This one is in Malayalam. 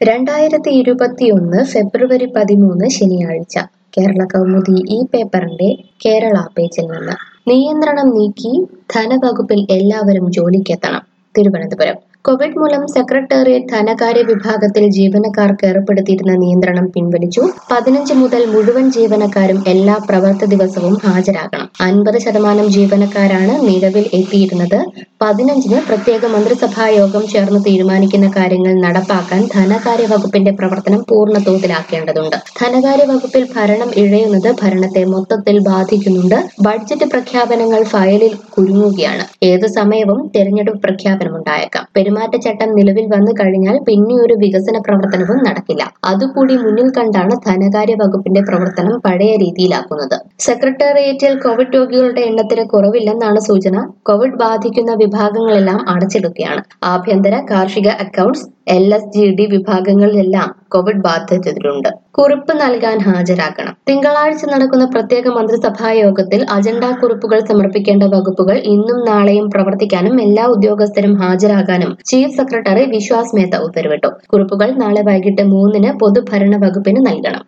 രണ്ടായിരത്തി ഇരുപത്തിയൊന്ന് ഫെബ്രുവരി പതിമൂന്ന് ശനിയാഴ്ച കേരള കൗമുദി ഈ പേപ്പറിന്റെ കേരള പേജിൽ നിന്ന് നിയന്ത്രണം നീക്കി ധനവകുപ്പിൽ എല്ലാവരും ജോലിക്കെത്തണം തിരുവനന്തപുരം കോവിഡ് മൂലം സെക്രട്ടേറിയറ്റ് ധനകാര്യ വിഭാഗത്തിൽ ജീവനക്കാർക്ക് ഏർപ്പെടുത്തിയിരുന്ന നിയന്ത്രണം പിൻവലിച്ചു പതിനഞ്ച് മുതൽ മുഴുവൻ ജീവനക്കാരും എല്ലാ പ്രവൃത്തി ദിവസവും ഹാജരാകണം അൻപത് ശതമാനം ജീവനക്കാരാണ് നിലവിൽ എത്തിയിരുന്നത് പതിനഞ്ചിന് പ്രത്യേക മന്ത്രിസഭാ യോഗം ചേർന്ന് തീരുമാനിക്കുന്ന കാര്യങ്ങൾ നടപ്പാക്കാൻ ധനകാര്യ വകുപ്പിന്റെ പ്രവർത്തനം പൂർണ്ണ തോതിലാക്കേണ്ടതുണ്ട് ധനകാര്യ വകുപ്പിൽ ഭരണം ഇഴയുന്നത് ഭരണത്തെ മൊത്തത്തിൽ ബാധിക്കുന്നുണ്ട് ബഡ്ജറ്റ് പ്രഖ്യാപനങ്ങൾ ഫയലിൽ കുരുങ്ങുകയാണ് ഏതു സമയവും തെരഞ്ഞെടുപ്പ് പ്രഖ്യാപനമുണ്ടായേക്കാം പെരുമാറ്റച്ചട്ടം നിലവിൽ വന്നു കഴിഞ്ഞാൽ പിന്നെ ഒരു വികസന പ്രവർത്തനവും നടക്കില്ല അതുകൂടി മുന്നിൽ കണ്ടാണ് ധനകാര്യ വകുപ്പിന്റെ പ്രവർത്തനം പഴയ രീതിയിലാക്കുന്നത് സെക്രട്ടേറിയറ്റിൽ കോവിഡ് രോഗികളുടെ എണ്ണത്തിന് കുറവില്ലെന്നാണ് സൂചന കോവിഡ് ബാധിക്കുന്ന വിഭാഗങ്ങളെല്ലാം അടച്ചിടുകയാണ് ആഭ്യന്തര കാർഷിക accounts L S G D വിഭാഗങ്ങളിലെല്ലാം കോവിഡ് ബാധിതരുണ്ട് കുറിപ്പ് നൽകാൻ ഹാജരാക്കണം തിങ്കളാഴ്ച നടക്കുന്ന പ്രത്യേക മന്ത്രിസഭാ യോഗത്തിൽ അജണ്ട കുറിപ്പുകൾ സമർപ്പിക്കേണ്ട വകുപ്പുകൾ ഇന്നും നാളെയും പ്രവർത്തിക്കാനും എല്ലാ ഉദ്യോഗസ്ഥരും ഹാജരാകാനും ചീഫ് സെക്രട്ടറി വിശ്വാസ് മേത്ത ഉത്തരവിട്ടു കുറിപ്പുകൾ നാളെ വൈകിട്ട് മൂന്നിന് പൊതുഭരണ വകുപ്പിന് നൽകണം